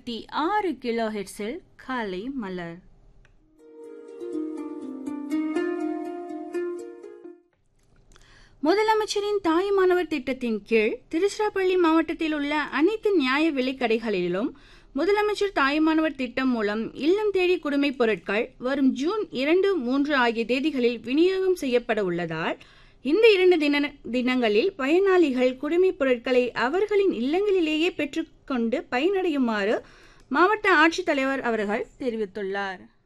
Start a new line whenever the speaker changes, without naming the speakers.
இருபத்தி ஆறு கிலோ ஹெட்ஸில் காலை மலர் முதலமைச்சரின் தாயுமானவர் திட்டத்தின் கீழ் திருச்சிராப்பள்ளி மாவட்டத்தில் உள்ள அனைத்து நியாய விலைக்கடைகளிலும் முதலமைச்சர் தாயுமானவர் திட்டம் மூலம் இல்லம் தேடி குடிமைப் பொருட்கள் வரும் ஜூன் இரண்டு மூன்று ஆகிய தேதிகளில் விநியோகம் செய்யப்பட உள்ளதால் இந்த இரண்டு தின தினங்களில் பயனாளிகள் குடிமைப் பொருட்களை அவர்களின் இல்லங்களிலேயே பெற்றுக்கொண்டு பயனடையுமாறு மாவட்ட ஆட்சித்தலைவர் அவர்கள் தெரிவித்துள்ளார்